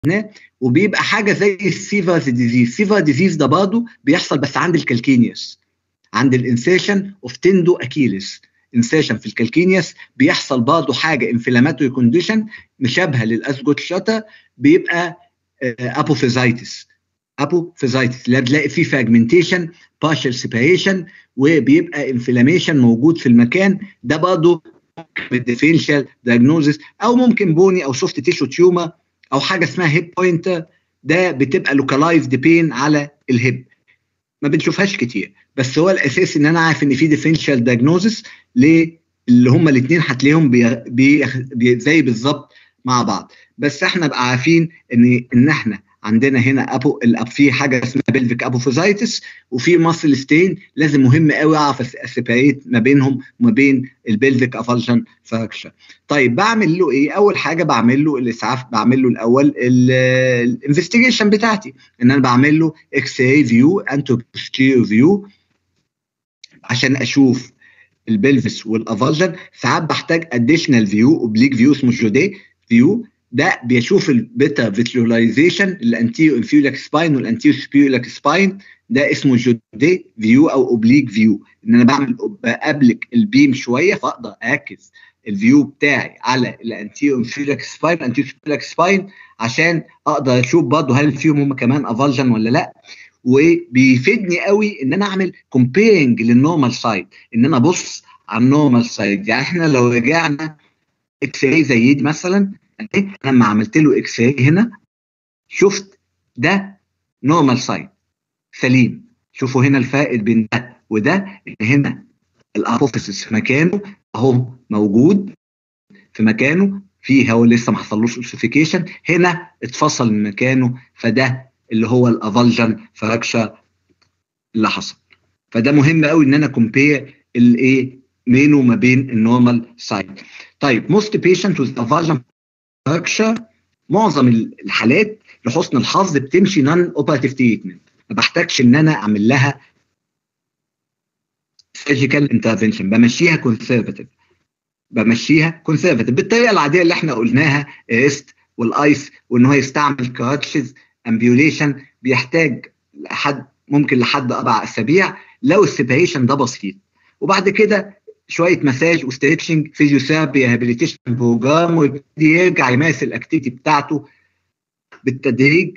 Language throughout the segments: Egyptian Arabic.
وبيبقى حاجه زي السيفرز ديزيز سيفر ديزيز ده برضه بيحصل بس عند الكالكينيوس عند الانسيشن اوف تندو اكيلس انسيشن في الكالكينيوس بيحصل برضه حاجه انفلاماتوري كونديشن مشابهه للاسجوت شاتا بيبقى ابوفيزايتس ابوفيزايتس اللي بتلاقي فيه فاجمنتيشن بارشل سيبريشن وبيبقى انفلاميشن موجود في المكان ده برضه بالديفرنشال دايجنوزس او ممكن بوني او سوفت تيشو تيومر او حاجه اسمها هيب بوينتر ده بتبقى لوكالايزد بين على الهيب ما بنشوفهاش كتير بس هو الاساس ان انا عارف ان في ديفرنشال دايجنوزس اللي هم الاثنين هتلاقيهم بي بي بي زي بالظبط مع بعض بس احنا بقى عارفين ان ان احنا عندنا هنا ابو في حاجه اسمها بلفيك ابوفوزايتس وفي ماسل ستين لازم مهم قوي اعرف اسيبريت ما بينهم وما بين البلفيك افالجن فراكشر طيب بعمل له ايه اول حاجه بعمل له الاسعاف بعمل له الاول الانفستيجيشن بتاعتي ان انا بعمل له اكس راي فيو انتو بوستيريور فيو عشان اشوف البلفس والافالجن ساعات بحتاج اديشنال فيو اوبليك فيو اسمه جودي فيو ده بيشوف البيتا فيجواليزيشن الانتيرو انفيولك سباين والانتيرو سبيولك سباين ده اسمه جودي فيو او اوبليك فيو ان انا بعمل بقابلك البيم شويه فاقدر اركز الفيو بتاعي على الانتيرو انفيولك سباين الانتيرو سبيولك سباين عشان اقدر اشوف برضه هل فيهم هم كمان افالجن ولا لا وبيفيدني قوي ان انا اعمل كومبيرنج للنورمال سايد ان انا ابص على النورمال سايد يعني احنا لو رجعنا اكس راي زي دي مثلا لما عملت له اكس راي هنا شفت ده نورمال سايد سليم شوفوا هنا الفائد بين ده وده هنا الابوفيسس في مكانه اهو موجود في مكانه فيه هو لسه ما حصلوش اوسيفيكيشن هنا اتفصل من مكانه فده اللي هو الافالجن فراكشر اللي حصل فده مهم قوي ان انا كومبير الايه بينه وما بين النورمال سايد طيب موست بيشنت وذ افالجن فراكشر معظم الحالات لحسن الحظ بتمشي نون اوبراتيف تريتمنت ما بحتاجش ان انا اعمل لها سيرجيكال انترفنشن بمشيها كونسرفتيف بمشيها كونسرفتيف بالطريقه العاديه اللي احنا قلناها ريست والايس وان هو يستعمل كراتشز امبيوليشن بيحتاج لحد ممكن لحد اربع اسابيع لو السيبريشن ده بسيط وبعد كده شويه مساج وستريتشنج فيزيوثيرابي ريهابيليتيشن بروجرام ويبتدي يرجع يمارس الاكتيفيتي بتاعته بالتدريج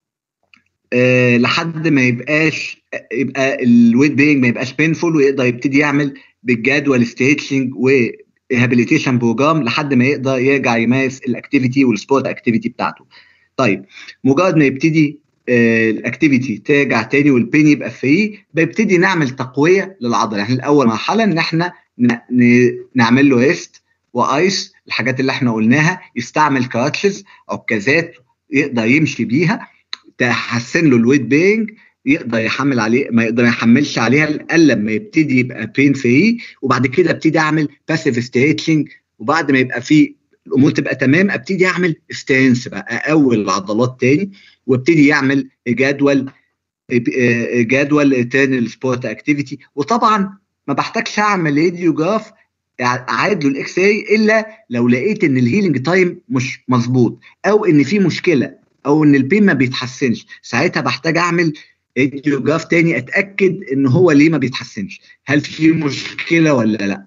أه لحد ما يبقاش يبقى الويت بينج ما يبقاش بينفول ويقدر يبتدي يعمل بالجدول ستريتشنج وريهابيليتيشن بروجرام لحد ما يقدر يرجع يمارس الاكتيفيتي والسبورت اكتيفيتي بتاعته. طيب مجرد ما يبتدي آه الاكتيفيتي ترجع تاني والبين يبقى فري بيبتدي نعمل تقويه للعضله احنا الاول مرحله ان احنا نعمل له ريست وايس الحاجات اللي احنا قلناها يستعمل كراتشز او كازات يقدر يمشي بيها تحسن له الويت بينج يقدر يحمل عليه ما يقدر ما يحملش عليها الا لما يبتدي يبقى بين فري وبعد كده ابتدي اعمل باسيف ستريتشنج وبعد ما يبقى في الامور تبقى تمام ابتدي اعمل ستانس بقى اقوي العضلات تاني وابتدي يعمل جدول جدول تاني للسبورت اكتيفيتي وطبعا ما بحتاجش اعمل راديوجراف اعاد له الاكس راي الا لو لقيت ان الهيلينج تايم مش مظبوط او ان في مشكله او ان البين ما بيتحسنش ساعتها بحتاج اعمل راديوجراف تاني اتاكد ان هو ليه ما بيتحسنش هل في مشكله ولا لا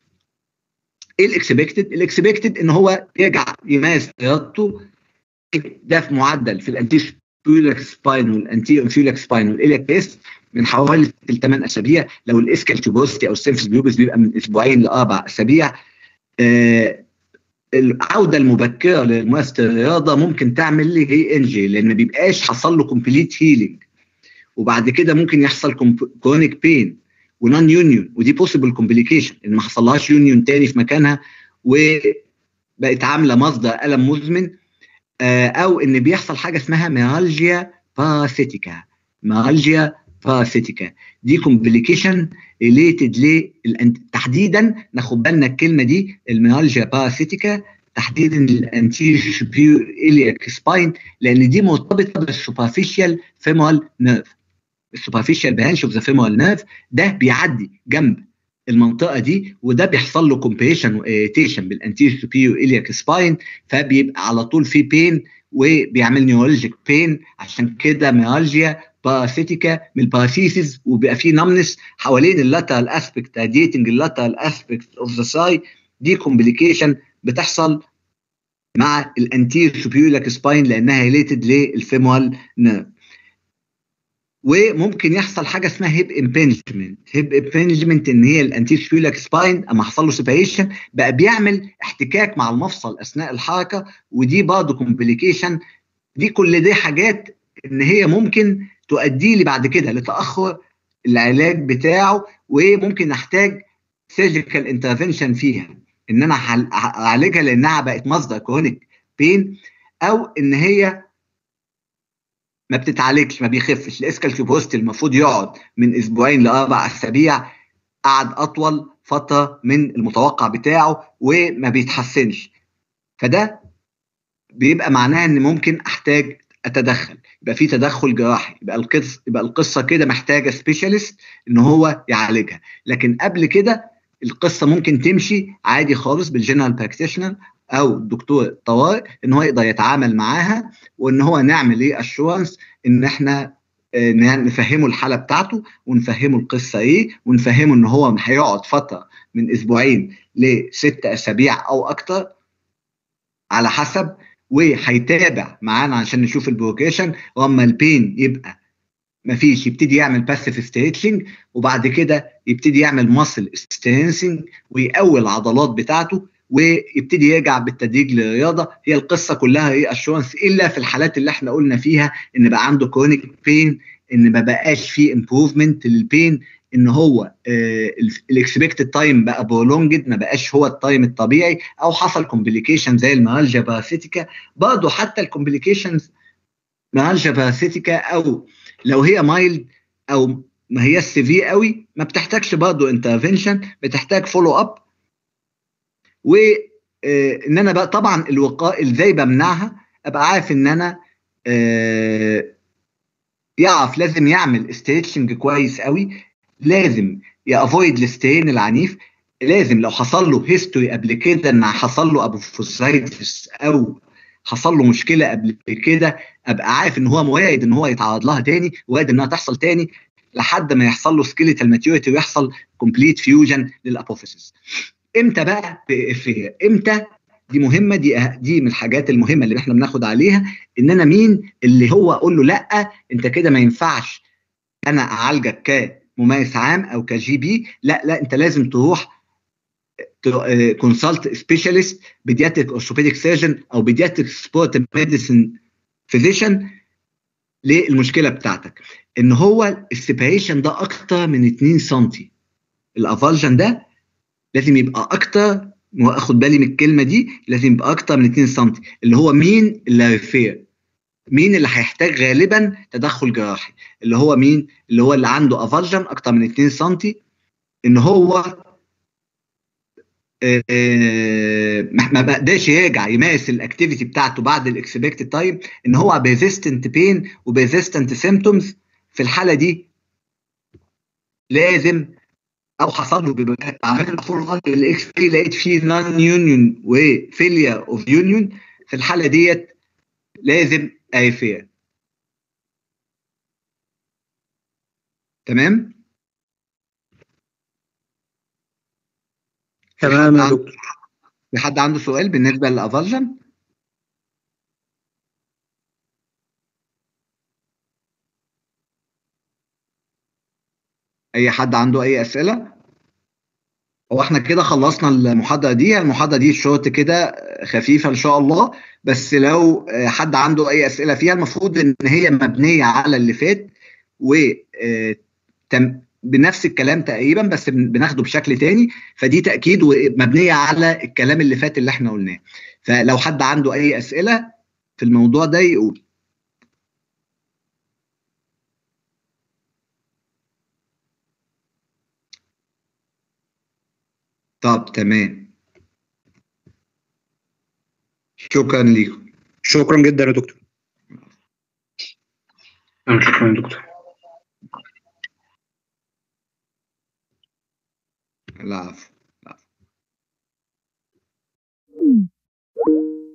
ايه الاكسبكتد الاكسبكتد ان هو يرجع يمارس رياضته ده في معدل في الانتيش فيولك سباين والانتي فيولك سباين والاليك اس من حوالي لثمان اسابيع لو الاسكالتيبوستي او السيرفس بيوبس بيبقى من اسبوعين لاربع اسابيع آه العوده المبكره لممارسه الرياضه ممكن تعمل لي هي انجي لان ما بيبقاش حصل له كومبليت هيلينج وبعد كده ممكن يحصل كرونيك بين ونون يونيون ودي بوسيبل كومبليكيشن ان ما حصلهاش يونيون تاني في مكانها وبقت عامله مصدر الم مزمن آه او ان بيحصل حاجه اسمها ميالجيا باراسيتيكا ميالجيا باراسيتيكا دي كومبليكيشن ريليتد ل تحديدا ناخد بالنا الكلمه دي الميالجيا باراسيتيكا تحديدا الانتيريور سوبيريور الياك سباين لان دي مرتبطه بالسوبرفيشال فيمورال نيرف السوبرفيشال برانش اوف ذا فيمورال نيرف ده بيعدي جنب المنطقه دي وده بيحصل له كومبريشن واريتيشن بالانتيريور سوبيريور الياك سباين فبيبقى على طول في بين وبيعمل نيورولوجيك بين عشان كده ميالجيا باراسيتيكا من الباراسيسز وبيبقى فيه نمنس حوالين اللاترال اسبكت راديتنج اللاترال اسبكت اوف ذا ساي دي كومبليكيشن بتحصل مع الانتير سوبيولك سباين لانها ريليتد للفيموال نيرف وممكن يحصل حاجه اسمها هيب امبنجمنت هيب امبنجمنت ان هي الانتير سوبيولك سباين اما حصل له سيبريشن بقى بيعمل احتكاك مع المفصل اثناء الحركه ودي برضه كومبليكيشن دي كل دي حاجات ان هي ممكن تؤدي لي بعد كده لتاخر العلاج بتاعه وممكن نحتاج سيرجيكال انترفنشن فيها ان انا اعالجها لانها بقت مصدر كرونيك بين او ان هي ما بتتعالجش ما بيخفش الاسكال كيبوست المفروض يقعد من اسبوعين لاربع اسابيع قعد اطول فتره من المتوقع بتاعه وما بيتحسنش فده بيبقى معناه ان ممكن احتاج اتدخل يبقى في تدخل جراحي يبقى القصه يبقى القصه كده محتاجه سبيشاليست ان هو يعالجها لكن قبل كده القصه ممكن تمشي عادي خالص بالجنرال براكتيشنر او دكتور الطوارئ ان هو يقدر يتعامل معاها وان هو نعمل ايه اشورنس ان احنا نفهمه الحاله بتاعته ونفهمه القصه ايه ونفهمه ان هو هيقعد فتره من اسبوعين لست اسابيع او اكتر على حسب وهيتابع معانا عشان نشوف البروكيشن واما البين يبقى مفيش يبتدي يعمل باسيف ستريتشنج وبعد كده يبتدي يعمل ماسل سترينسنج ويقوي العضلات بتاعته ويبتدي يرجع بالتدريج للرياضه هي القصه كلها هي اشورنس الا في الحالات اللي احنا قلنا فيها ان بقى عنده كرونيك بين ان ما بقاش فيه امبروفمنت للبين ان هو الاكسبكتد تايم بقى برولونجد ما بقاش هو التايم الطبيعي او حصل كومبليكيشن زي المالجيا باراسيتيكا برضه حتى الكومبليكيشنز مالجيا باراسيتيكا او لو هي مايلد او ما هي سيفير قوي ما بتحتاجش برضه انترفنشن بتحتاج فولو اب و ان انا بقى طبعا الوقاء ازاي بمنعها ابقى عارف ان انا يعرف لازم يعمل ستريتشنج كويس قوي لازم يافويد السترين العنيف لازم لو حصل له هيستوري قبل كده ان حصل له ابوفوسايتس او حصل له مشكله قبل كده ابقى عارف ان هو موارد ان هو يتعرض لها تاني وارد انها تحصل تاني لحد ما يحصل له سكيليتال ماتيوريتي ويحصل كومبليت فيوجن للابوفيسيس امتى بقى في امتى دي مهمه دي دي من الحاجات المهمه اللي احنا بناخد عليها ان انا مين اللي هو اقول له لا انت كده ما ينفعش انا اعالجك كممارس عام او كجي بي لا لا انت لازم تروح كونسلت سبيشالست بيدياتريك اورثوبيديك سيرجن او بيدياتريك سبورت ميديسن فيزيشن للمشكله بتاعتك ان هو السيبريشن ده اكتر من 2 سم الافالجن ده لازم يبقى اكتر واخد بالي من الكلمه دي لازم يبقى اكتر من 2 سم اللي هو مين اللي هيفير مين اللي هيحتاج غالبا تدخل جراحي اللي هو مين اللي هو اللي عنده افالجن اكتر من 2 سم ان هو ما بقدرش يرجع يمارس الاكتيفيتي بتاعته بعد الاكسبكتد تايم ان هو بيرزيستنت بين وبيرزيستنت سيمتومز في الحاله دي لازم او حصل له بيبقى عملت فول الاكس بي لقيت فيه نون يونيون وفيلير اوف يونيون في الحاله ديت لازم ايفير تمام تمام يا دكتور في حد عنده سؤال بالنسبه للافالجن اي حد عنده اي اسئله هو احنا كده خلصنا المحاضره دي المحاضره دي شورت كده خفيفه ان شاء الله بس لو حد عنده اي اسئله فيها المفروض ان هي مبنيه على اللي فات و بنفس الكلام تقريبا بس بناخده بشكل تاني فدي تاكيد ومبنيه على الكلام اللي فات اللي احنا قلناه فلو حد عنده اي اسئله في الموضوع ده يقول طب تمام شكرا لكم شكرا جدا يا دكتور شكرا يا دكتور العفو